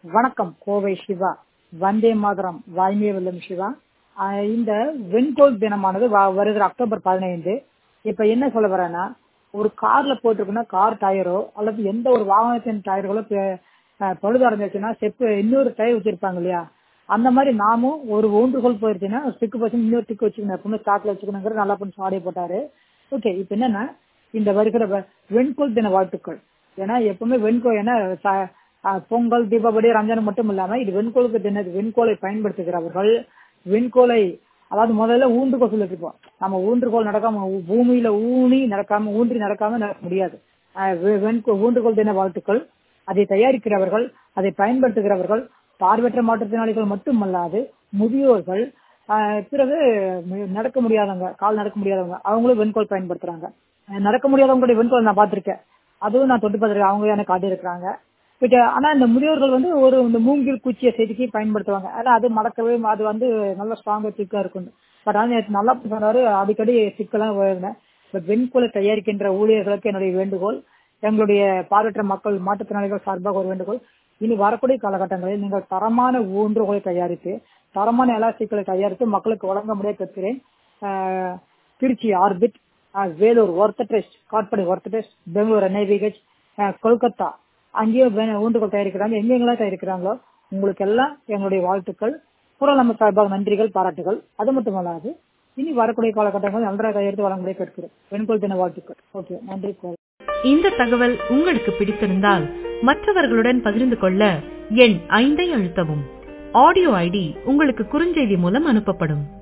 வணக்கம் கோவை சிவா வந்தே மாதரம் வாய்மையே வெல்லும் சிவா ஆஹ் இந்த வெண்கோல் தினமானது வ- வருகிற அக்டோபர் பதினைந்து இப்ப என்ன சொல்ல வரேன்னா ஒரு கார்ல போட்டிருக்குன்னா கார் டயரோ அல்லது எந்த ஒரு வாகனத்தின் டயர்களோ ப- ஆஹ் பழுது அடைஞ்சிருச்சுன்னா செப்பு இன்னொரு டயர் வச்சிருப்பாங்க இல்லையா அந்த மாதிரி நாமும் ஒரு ஊன்றுகோல் போயிருச்சுன்னா ஸ்டிக்கு பசங்க இன்னொரு டிக்கு வச்சுக்கணும் எப்பவுமே ஸ்டாக்ல வச்சுக்கணுங்கிற நல்லா பண்ணி சாடிய போட்டாரு ஓகே இப்ப என்னன்னா இந்த வருகிற வ- வெண்கோல் தின வாழ்த்துக்கள் ஏன்னா எப்பவுமே வெண்கோல் ஏன்னா ச- ஆஹ் பொங்கல் தீபாவளி ரம்ஜான் மட்டும் இல்லாம இது வெண்கோலுக்கு தின வெண்கோலை பயன்படுத்துகிறவர்கள் வெண்கோலை அதாவது முதல்ல ஊன்றுகோல் சொல்லிட்டு இருப்போம் நம்ம ஊன்றுகோல் நடக்காம ஊ- பூமியில ஊனி நடக்காம ஊன்றி நடக்காம நடக்க முடியாது ஆஹ் வெ- வெண்கோ- ஊன்றுகோல் தின வாழ்த்துக்கள் அதை தயாரிக்கிறவர்கள் அதை பயன்படுத்துகிறவர்கள் பார்வையற்ற மாற்றுத்திறனாளிகள் மட்டுமல்லாது முதியோர்கள் ஆஹ் பிறகு ம- நடக்க முடியாதவங்க கால் நடக்க முடியாதவங்க அவங்களும் வெண்கோல் பயன்படுத்துறாங்க ஆஹ் நடக்க முடியாதவங்களுடைய வெண்கோல் நான் பார்த்திருக்கேன் அதுவும் நான் தொட்டு பார்த்திருக்கேன் அவங்க எனக்கு காட்டியிருக்கிறாங்க பட் ஆனா இந்த முதியோர்கள் வந்து ஒரு இந்த மூங்கில் குச்சியை செதுக்கி பயன்படுத்துவாங்க ஆனா அது மடக்கவே அது வந்து நல்ல ஸ்ட்ராங்கா திக்கா இருக்கும் பட் ஆனா நேத்து நல்லா சொன்னாரு அடிக்கடி சிக்கெல்லாம் வருவேன் பட் வெண்கோலை தயாரிக்கின்ற ஊழியர்களுக்கு என்னுடைய வேண்டுகோள் எங்களுடைய பார்வையற்ற மக்கள் மாற்றுத்திறனாளிகள் சார்பாக ஒரு வேண்டுகோள் இனி வரக்கூடிய காலகட்டங்களில் நீங்கள் தரமான ஊன்றுகோலை தயாரித்து தரமான எலாஸ்டிக்களை தயாரித்து மக்களுக்கு வழங்க முடிய கேட்கிறேன் ஆஹ் திருச்சி ஆர்பிட் ஆஹ் வேலூர் ஒர்த்த டெஸ்ட் காட்பாடி ஒர்த்த டெஸ்ட் பெங்களூர் என்ஐவிஹெச் கொல்கத்தா அங்கேயும் வே- ஊன்றுகோல் தயாரிக்கிறாங்க எங்கெங்கெல்லாம் தயாரிக்கிறாங்களோ உங்களுக்கு எல்லாம் எங்களுடைய வாழ்த்துக்கள் குரல் நம்ம சார்பாக நன்றிகள் பாராட்டுகள் அது மட்டுமல்லாது இனி வரக்கூடிய காலகட்டங்களில் நன்றாக தயாரித்து வழங்க முடிய கேட்கிறேன் வெண்கோல் தின வாழ்த்துக்கள் ஓகே நன்றி கோவை இந்த தகவல் உங்களுக்கு பிடித்திருந்தால் மற்றவர்களுடன் பகிர்ந்து கொள்ள எண் ஐந்தை அழுத்தவும் ஆடியோ ஐடி உங்களுக்கு குறுஞ்செய்தி மூலம் அனுப்பப்படும்